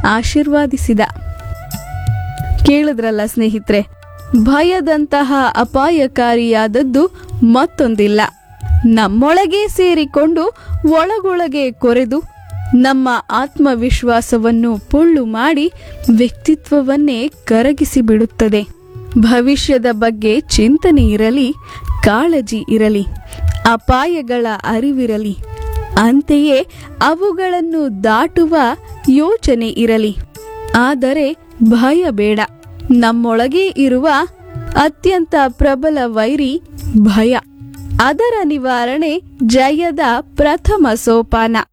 ಆಶೀರ್ವಾದಿಸಿದ ಕೇಳಿದ್ರಲ್ಲ ಸ್ನೇಹಿತರೆ ಭಯದಂತಹ ಅಪಾಯಕಾರಿಯಾದದ್ದು ಮತ್ತೊಂದಿಲ್ಲ ನಮ್ಮೊಳಗೆ ಸೇರಿಕೊಂಡು ಒಳಗೊಳಗೆ ಕೊರೆದು ನಮ್ಮ ಆತ್ಮವಿಶ್ವಾಸವನ್ನು ಪೊಳ್ಳು ಮಾಡಿ ವ್ಯಕ್ತಿತ್ವವನ್ನೇ ಕರಗಿಸಿ ಬಿಡುತ್ತದೆ ಭವಿಷ್ಯದ ಬಗ್ಗೆ ಚಿಂತನೆ ಇರಲಿ ಕಾಳಜಿ ಇರಲಿ ಅಪಾಯಗಳ ಅರಿವಿರಲಿ ಅಂತೆಯೇ ಅವುಗಳನ್ನು ದಾಟುವ ಯೋಚನೆ ಇರಲಿ ಆದರೆ ಭಯ ಬೇಡ ನಮ್ಮೊಳಗೆ ಇರುವ ಅತ್ಯಂತ ಪ್ರಬಲ ವೈರಿ ಭಯ ಅದರ ನಿವಾರಣೆ ಜಯದ ಪ್ರಥಮ ಸೋಪಾನ